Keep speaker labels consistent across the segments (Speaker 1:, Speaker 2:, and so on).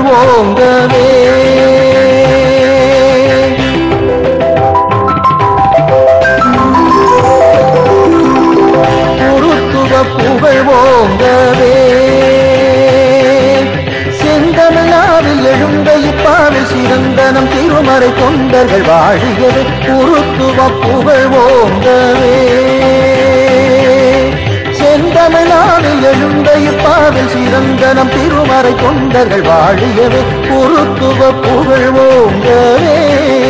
Speaker 1: ஓங்கவே குருத்துவ புகழ் ஓங்கவே செந்தமிழ்நாவில் எழுந்த இப்பாவில் சிறந்தனம் திருமறை தொண்டர்கள் வாழியவே குருத்துவ புகழ் ஓங்கவே செந்தமிழ்நாவில் எழுந்த இப்பாவில் சிறந்தனம் திருமறை தொண்டர்கள் வாழியவே குருத்துவ புகழ் ஓங்கவே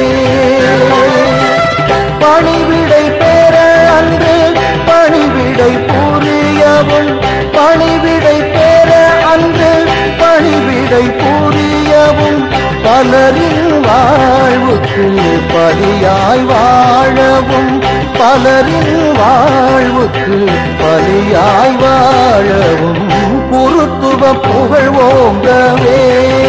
Speaker 1: பணிவிடை பெற அன்று பணிவிடை புரியவும் பணிவிடை பெற அன்று பணிவிடை புரியவும் பலரின் வாழ்வுக்கு பலியாய் வாழவும் பலரின் வாழ்வுக்கு பலியாய் வாழவும் குருத்துவ புகழ் ஓங்கவே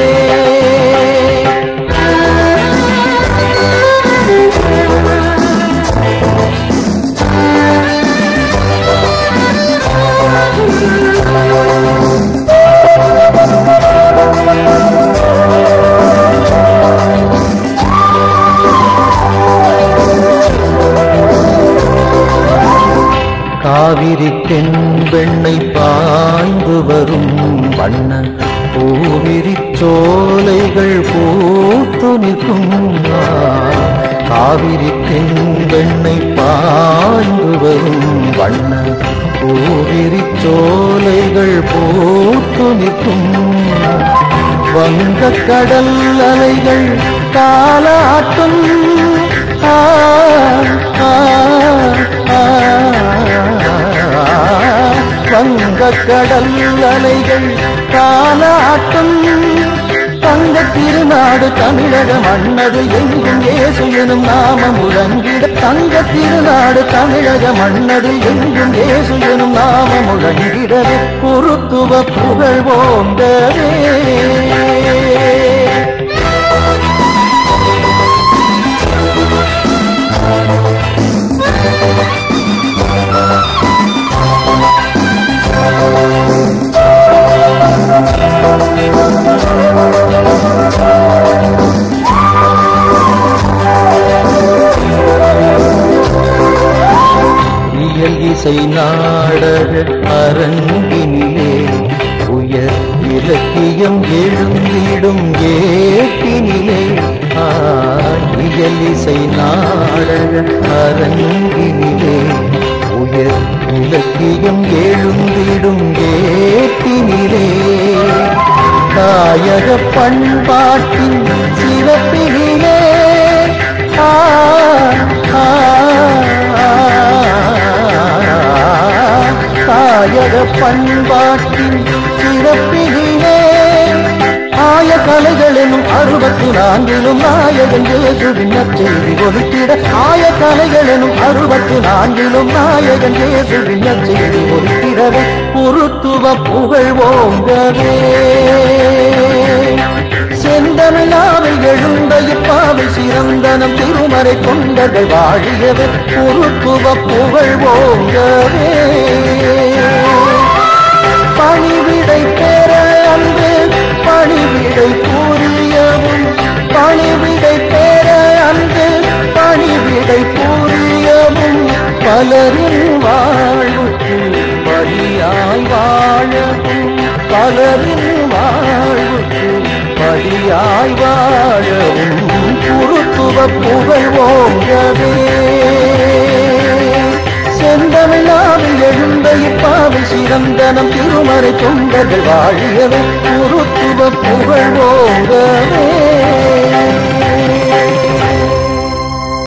Speaker 1: காவிரி தென்பெண்ணை பாய்ந்து வரும் வண்ண பூவிரி சோலைகள் பூத்து நிற்கும் காவிரி தென்பெண்ணை பாய்ந்து வரும் வண்ண பூவிரி சோலைகள் பூத்து நிற்கும் வங்க கடல் அலைகள் காலாட்டும் ஆ, ஆ, ஆ, வங்க கடல் அலைகள் காலாட்டும் தங்க திருநாடு தமிழக மன்னது எங்கும் இயேசு எனும் நாமம் முழங்கிட தங்க திருநாடு தமிழக மன்னது எங்கும் இயேசு எனும் நாமம் முழங்கிடவே குருத்துவ புகழ் போந்தவே இயல் இசை நாடக அரங்கினிலே உயர் இலக்கியம் எழுந்திடும் ஏட்டினிலே ஆ, இயல் இசை நாடக அரங்கினிலே உயர் இலக்கியம் எழுந்திடும் ஏட்டினிலே தாயக பண்பாட்டின் சிறப்பினிலே ஆ, ஆ, ஆ, தாயக பண்பாட்டின் சிறப்பினிலே ஆய கலைகளிலும் அறுபத்தி நான்கிலும் நாயகன் இயேசுவின் நற்செய்தி ஒலித்திட ஆய கலைகளிலும் அறுபத்தி நான்கிலும் நாயகன் இயேசுவின் நற்செய்தி ஒலித்திடவே குருத்துவ புகழ் ஓங்கவே செந்தமிழாவில் எழுந்த இப்பாவை சிறந்தனம் திருமறை கொண்டகள் வாழியவே குருத்துவ புகழ் ஓங்கவே பணிவிடை பெற அன்று பணிவிடை புரியவும் பணிவிடை பெற அன்று பணிவிடை புரியவும் பலரின் வாழ்வுக்கு பலியாய் வாழவும் பலரின் வாழ்வுக்கு பலியாய் வாழவும் குருத்துவ புகழ் ஓங்கவே செந்தமிழாவில் எழுந்த இப்பாவை சிறந்தனம் திருமறை தொண்டர்கள் வாழியவே குருத்துவ புகழ் ஓங்கவே